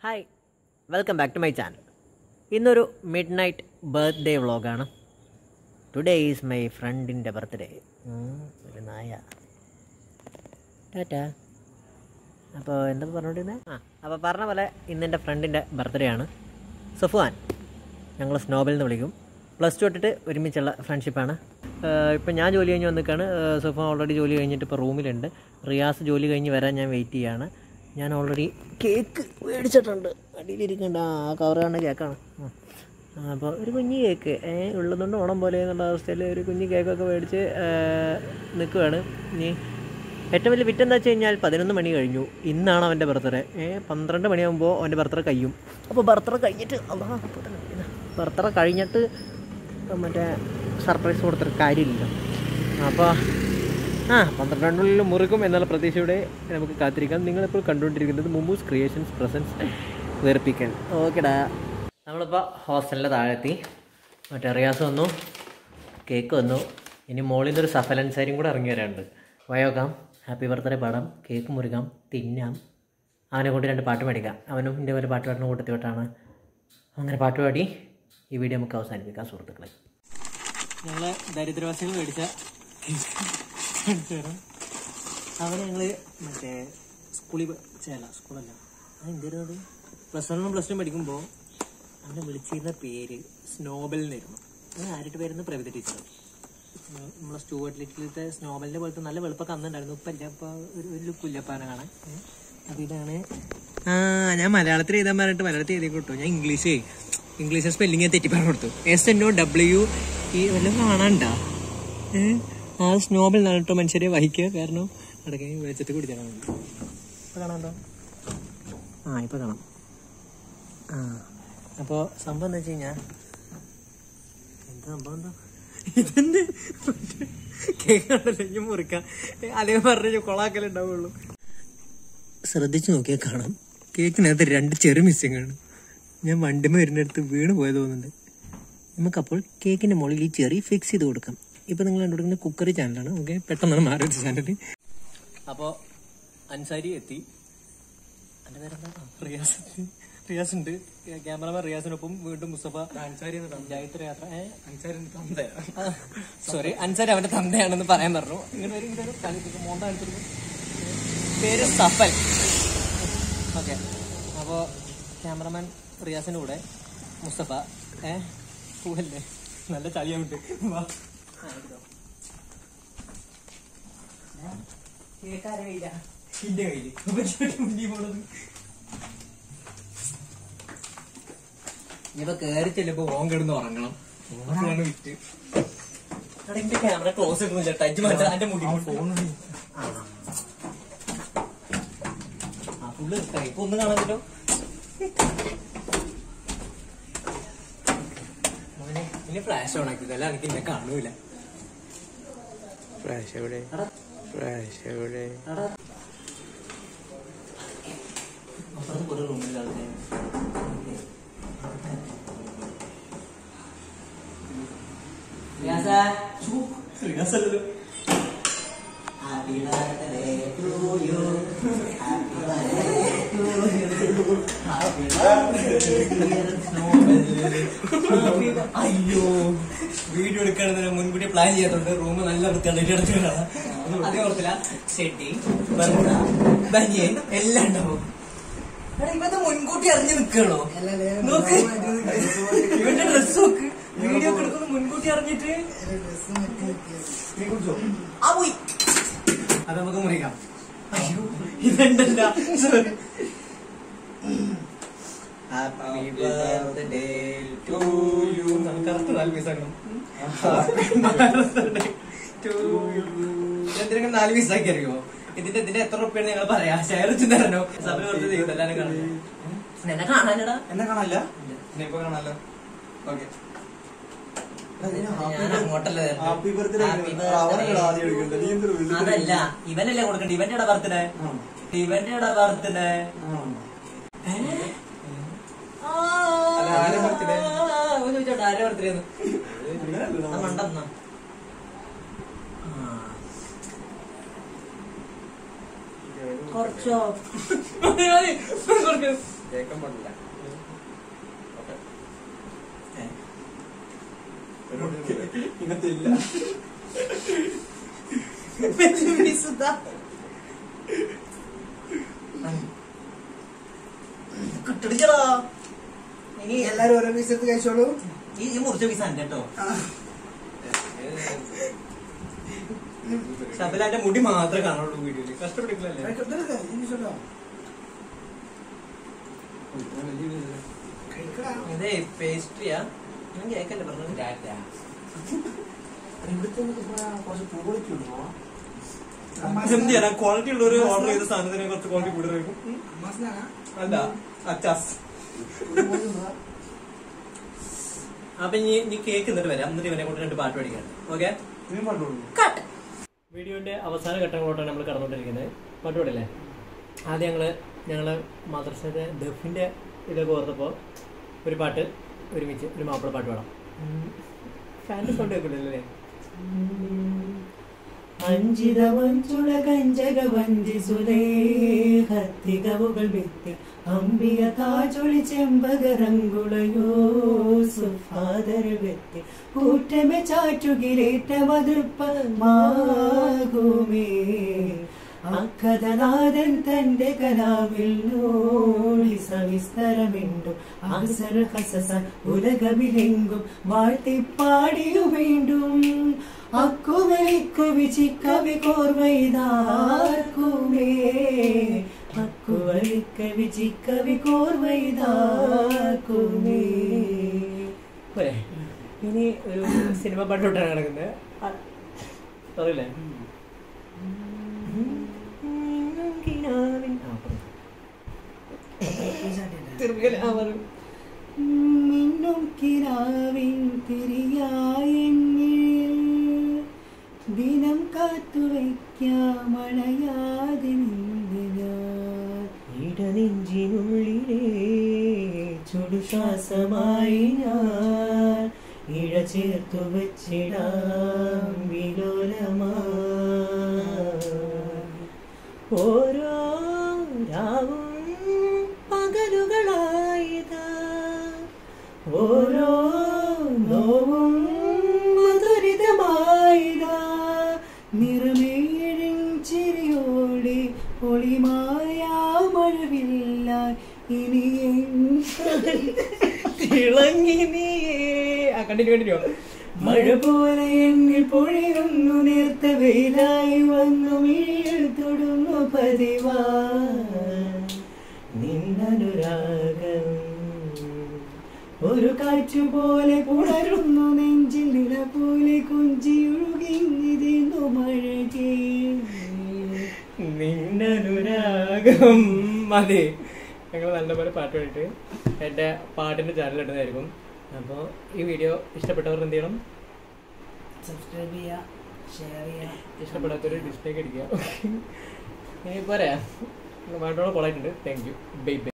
Hi welcome back to my channel ഇന്നൊരു midnight birthday വ്ളോഗാണ് today is my ഫ്രണ്ടിൻ്റെ birthday ഒരു നായ ടാറ്റാ അപ്പോൾ എന്താ പറഞ്ഞുകൊണ്ടിരുന്നത് ആ അപ്പോൾ പറഞ്ഞ പോലെ ഇന്ന് എൻ്റെ ഫ്രണ്ടിൻ്റെ ബർത്ത്ഡേ ആണ് സഫുവാൻ ഞങ്ങൾ സ്നോബിൽ എന്ന് വിളിക്കും പ്ലസ് ടു തൊട്ടിട്ട് ഒരുമിച്ചുള്ള ഫ്രണ്ട്ഷിപ്പാണ് ഇപ്പം ഞാൻ ജോലി കഴിഞ്ഞ് വന്നിക്കാണ് സഫുവാൻ ഓൾറെഡി ജോലി കഴിഞ്ഞിട്ട് ഇപ്പോൾ റൂമിലുണ്ട് റിയാസ് ജോലി കഴിഞ്ഞ് വരാൻ ഞാൻ വെയിറ്റ് ചെയ്യാണ് ഞാൻ ഓൾറെഡി കേക്ക് മേടിച്ചിട്ടുണ്ട് അടിയിലിരിക്കണ്ട ആ കവർ കാണുന്ന കേക്കാണ് അപ്പോൾ ഒരു കുഞ്ഞ് കേക്ക് ഏ ഉള്ളതുകൊണ്ട് ഓണം പോലെ എന്നുള്ള അവസ്ഥയിൽ ഒരു കുഞ്ഞ് കേക്കൊക്കെ മേടിച്ച് നിൽക്കുകയാണ് ഇനി ഏറ്റവും വലിയ വിറ്റ് എന്താ വെച്ച് കഴിഞ്ഞാൽ പതിനൊന്ന് മണി കഴിഞ്ഞു ഇന്നാണ് അവൻ്റെ ബർത്ത്ഡേ ഏ പന്ത്രണ്ട് മണിയാകുമ്പോൾ അവൻ്റെ ബർത്ത്ഡേ കഴിയും അപ്പോൾ ബർത്ത്ഡേ കഴിഞ്ഞിട്ട് അല്ലാ ബർത്ത്ഡേ കഴിഞ്ഞിട്ട് മറ്റേ സർപ്രൈസ് കൊടുത്തിട്ട് കാര്യമില്ലല്ലോ അപ്പോൾ ആ പന്ത്രണ്ടിനുള്ളിൽ മുറുകും എന്നുള്ള പ്രതീക്ഷയോടെ നമുക്ക് കാത്തിരിക്കാം നിങ്ങളിപ്പോൾ കണ്ടുകൊണ്ടിരിക്കുന്നത് മുമ്പൂസ് ക്രിയേഷൻസ് പ്രസൻസ് വേർപ്പിക്കൽ ഓക്കെടാ നമ്മളിപ്പോൾ ഹോസ്റ്റലിൻ്റെ താഴെത്തി മറ്റേ റിയാസ് വന്നു കേക്ക് വന്നു ഇനി മോളിൽ നിന്നൊരു സഫലൻസാരിയും കൂടെ ഇറങ്ങി വരാനുണ്ട് വയോക്കാം ഹാപ്പി ബർത്ത്ഡേ പാടാം കേക്ക് മുറുകാം തിന്നാം അവനെ കൊണ്ട് രണ്ട് പാട്ട് പാടിക്കാം അവനും എൻ്റെ പോലെ പാട്ട് പാടുന്ന കൂട്ടത്തിലോട്ടാണ് അങ്ങനെ പാട്ട് പാടി ഈ വീഡിയോ നമുക്ക് അവസാനിപ്പിക്കാം സുഹൃത്തുക്കളെ ഞങ്ങൾ ദരിദ്രവാസികൾ മേടിച്ച അവനെ ഞങ്ങൾ മറ്റേ സ്കൂളിൽ ചേല സ്കൂളല്ല അത് എന്തായിരുന്നു പ്ലസ് വണ്ണും പ്ലസ് ടു പഠിക്കുമ്പോൾ അവനെ വിളിച്ചിരുന്ന പേര് സ്നോബൽ എന്നായിരുന്നു അത് ആരുടെ പേരുന്ന് പ്രവിത ടീച്ചർ നമ്മളെ സ്റ്റുവർട്ട് ലിറ്റിലത്തെ സ്നോബലിന്റെ പോലത്തെ നല്ല വെളുപ്പൊക്കെ അന്നുണ്ടായിരുന്നു ഇപ്പം ഇല്ല ഇപ്പൊ ഒരു ഒരു ലുക്കില്ലപ്പാന കാണാൻ അപ്പൊ ഇതാണ് ആ ഞാൻ മലയാളത്തിൽ എഴുതാൻ പറഞ്ഞിട്ട് മലയാളത്തിൽ എഴുതി കൊടുത്തു ഞാൻ ഇംഗ്ലീഷ് ഇംഗ്ലീഷ് സ്പെല്ലിങ് തെറ്റി പറഞ്ഞു കൊടുത്തു എസ് എൻ ഒ ഡബ്ല്യു ഈ വല്ലതും കാണാണ്ടാ ഏഹ് ആ സ്നോബൽ എന്നാണ് കേട്ടോ മനുഷ്യരെ വഹിക്കുക കാരണം അടക്കെ വെളിച്ചത്ത് കുടിച്ചാൽ ഇപ്പൊ കാണാണ്ടോ ആ ഇപ്പൊ കാണാം ആ അപ്പോ സംഭവം എന്താ വെച്ച് കഴിഞ്ഞാ എന്താ സംഭവം എന്താ ഇതെന്ത് കേക്കണ്ടല്ലോ ഇനി മുറിക്കാം അതേ പറഞ്ഞ കൊളാക്കലുണ്ടാവുള്ളൂ ശ്രദ്ധിച്ചു നോക്കിയാൽ കാണാം കേക്കിനകത്ത് രണ്ട് ചെറു മിസ്സിങ് ആണ് ഞാൻ വണ്ടിമ വരുന്നിടത്ത് വീണ് പോയത് തോന്നുന്നുണ്ട് നമുക്കപ്പോൾ കേക്കിന്റെ മുകളിൽ ഈ ചെറി ഫിക്സ് ചെയ്ത് കൊടുക്കാം ഇപ്പൊ നിങ്ങൾ കണ്ടുകൊടുക്കുന്ന കുക്കറി ചാനലാണ് ഓക്കെ പെട്ടെന്നാണ് മാറി ചാനൽ അപ്പോ അൻസാരി എത്തി എന്റെ പേരെന്താ റിയാസ് റിയാസ് ഉണ്ട് ക്യാമറമാൻ റിയാസിനൊപ്പം വീണ്ടും മുസ്തഫ അൻസാരി പഞ്ചായത്ത് യാത്ര സോറി അൻസാരി അവന്റെ തന്തയാണെന്ന് പറയാൻ പറഞ്ഞു ഇങ്ങനെ ഒരു ഇങ്ങനെ ഒരു കാണിച്ചിട്ട് മോണ്ട കാണിച്ചിട്ട് പേര് സഫൽ ഓക്കെ അപ്പോ ക്യാമറമാൻ റിയാസിന്റെ കൂടെ മുസ്തഫ ഏ പൂവല്ലേ നല്ല ചളിയുണ്ട് വാ കേക്കാരെ കയ്യില എന്റെ കയ്യില് മുന്നിൽ പോണത് ഇനിയിപ്പോ കേറി ചെല്ലുമ്പോ ഓൻ കിടന്ന് ഉറങ്ങണം ഓണാണ് വിറ്റ് എടാ, എന്റെ ക്യാമറ ക്ലോസ് ഇടുന്നില്ല ടച്ച് മാറ്റാൻ എന്റെ മുടി ഫോൺ ആ ഫുള്ള് ഇപ്പൊ ഒന്നും കാണാമല്ലോ മോനെ ഇനി ഫ്ലാഷ് ഓൺ ആക്കി അല്ല എനിക്ക് എന്നെ കാണൂല ഫ്ലാഷ് എവിടെ ഫ്ലാഷ് എവിടെ എടാ. അപ്പുറത്ത് കുറെ റൂമിലാണ് Happy birthday to you. Happy birthday to you. Happy birthday dear Snowbell. അയ്യോ വീഡിയോ എടുക്കണതിന് മുൻകൂട്ടി പ്ലാൻ ചെയ്യാത്തതുകൊണ്ട് റൂം നല്ല വൃത്തിയാണ് എടുത്തിട്ടാണ് അതേ ഓർത്തില്ല ഷെഡി ബർണ ബനിയൻ എല്ലാം ഉണ്ടാവും എടാ ഇവന്ന് മുൻകൂട്ടി അറിഞ്ഞു നിൽക്കണോ നോക്ക് ഇവന്റെ ഡ്രസ് നോക്ക് വീഡിയോ ഒക്കെ എടുക്കുന്നത് മുൻകൂട്ടി അറിഞ്ഞിട്ട് ആ പോയി അത് നമുക്ക് മുറിക്കാം അയ്യോ ഇതെന്തല്ല sorry happy birthday to you correct നാല് പീസ് ആക്കണം എന്തിനൊക്കെ നാല് പീസ് ആക്കി അറിയോ ഇതിന്റെ ഇതിന്റെ എത്ര റുപ്യാണ് ഞങ്ങൾ പറയാ ഷെയർ വെച്ച് തരണോ സഭയിൽ കുറച്ച് ചെയ്തു എല്ലാരും കാണുന്നു എന്നെ കാണാനടാ എന്നെ കാണാല്ല എന്നെ ഇപ്പൊ കാണാല്ലോ ഓക്കെ ഞാൻ അങ്ങോട്ടല്ലേ തരുന്നത്. ഹാപ്പി ബർത്ത്ഡേ Happy അവനല്ലേ birthday. ആദ്യം എടുക്കണ്ടേ നീ എന്തൊരു വലിയ അതല്ല ഇവനല്ലേ കൊടുക്കണ്ട ഇവന്റെ ബർത്ത്ഡേ ആ. ഇവന്റെ ബർത്ത്ഡേ ആ. അല്ല ആരെ birthday? ചോദിച്ചോട്ടെ ആരെ ബർത്ത്ഡേ അങ്ങനെയല്ലല്ലോ. മണ്ടെന്നാ കുറച്ചോ കുറച്ച് കേൾക്കാൻ പാടില്ല ഇങ്ങനത്തെ ഇല്ല കിട്ടടിച്ചടാ ഇനി എല്ലാരും ഓരോ പീസ് എടുത്ത് കഴിച്ചോളൂ ഈ ഈ മുറിച്ച പീസ് ആണ് കേട്ടോ ശബലാന്റെ മുടി മാത്രമേ കാണുള്ളൂ വീഡിയോയില് കഷ്ടപ്പെട്ടിട്ടില്ലല്ലേ ഇതേ പേസ്ട്രിയാ ഞാൻ കേക്കല്ലേ പറഞ്ഞത് എന്തിനാ ക്വാളിറ്റി ഉള്ള ഒരു ഓർഡർ ചെയ്ത സാധനത്തിന് കുറച്ച് ക്വാളിറ്റി കൂടുതലായിരിക്കും അല്ല അച്ചാസ് അപ്പൊ ഇനി നീ കേക്ക് എന്നിട്ട് വരാം എന്നിട്ട് ഇവനെ കൊണ്ട് രണ്ട് പാട്ട് പഠിക്കാൻ ഓക്കെ വീഡിയോന്റെ അവസാന ഘട്ടങ്ങളോട്ടാണ് നമ്മൾ കടന്നുകൊണ്ടിരിക്കുന്നത് പാട്ട് പാടില്ലേ ആദ്യം ഞങ്ങൾ ഞങ്ങൾ മദ്രസയുടെ ദഫിന്റെ ഇതൊക്കെ ഓർത്തപ്പോൾ ഒരു പാട്ട് ഒരുമിച്ച് ഒരു മാപ്പിള പാട്ട് പാടാം ഫാൻ്റെ സൗണ്ട് കേൾക്കില്ലല്ലേ അഞ്ചിത മഞ്ചുള കഞ്ചക വഞ്ചി സുലേഹത്തികവുകൾ വിത്ത് അമ്പിയ കാജൊളി ചെമ്പകരങ്കുളയോ സുഫാദര വ്യക്തി കൂറ്റമെ ചാറ്റുകിലേറ്റ മതൃപ്പമാകുമേ അക്കഥനാഥൻ തന്റെ കലാവിൽ നോളി സവിസ്തരമിണ്ടു അഹസര ഹസസ ഉലകമിലെങ്കും വാഴ്ത്തിപ്പാടിയു വീണ്ടും അക്കുവലിക്കുവി ചിക്കവി കോർവൈതാർക്കുമേ അക്കുവലിക്കവി ചിക്കവി കോർവൈതാർക്കുമേ പോരെ ഇനി ഒരു സിനിമ പാട്ടോട്ടാണ് കിടക്കുന്നത് അറിയില്ലേ മിന്നും കിരാവിൻ തിരിയായെങ്കിൽ ദിനം കാത്തുവയ്ക്കാമണയാതെ ഇടനെഞ്ചിനുള്ളിലെ ചുടുശ്വാസമായി ഞാൻ ഇഴ ചേർത്തു വച്ചിടാം വിലോലമാ ഓരോ രാവും പകലുകളായതാ ഓരോ നോവും മധുരിതമായതാ നിറമേഴും ചിരിയോടെ ഒളിമായ മഴവില്ല ഇനി തിളങ്ങി നീയേ ആ കണ്ടിന്യൂ കണ്ടിന്യൂ മഴ പോലെ എന്നിൽ പൊഴിയുന്നു നേർത്ത വെയിലായി വന്നു മിഴിയിൽ തൊടുന്നു പതിവാ നിന്നനുരാഗം ഒരു കാറ്റു പോലെ പുണരുന്നു നെഞ്ചിൽ നില പോലെ കുഞ്ചിയൊഴുകിന്നിരുന്നു മഴകേ നിന്നനുരാഗം മതി ഞങ്ങൾ നല്ലപോലെ പാട്ട് പാടിയിട്ട് എൻ്റെ പാട്ടിൻ്റെ ചാനൽ ഇടുന്നതായിരിക്കും അപ്പോൾ ഈ വീഡിയോ ഇഷ്ടപ്പെട്ടവർ എന്ത് ചെയ്യണം സബ്സ്ക്രൈബ് ചെയ്യുക ഷെയർ ചെയ്യുക ഇഷ്ടപ്പെടാത്തൊരു ഡിസ്പ്ലേക്ക് അടിക്കുക ഇനി പോരാ പാട്ടോടെ കൊളായിട്ടുണ്ട് താങ്ക് യു ബൈ ബൈ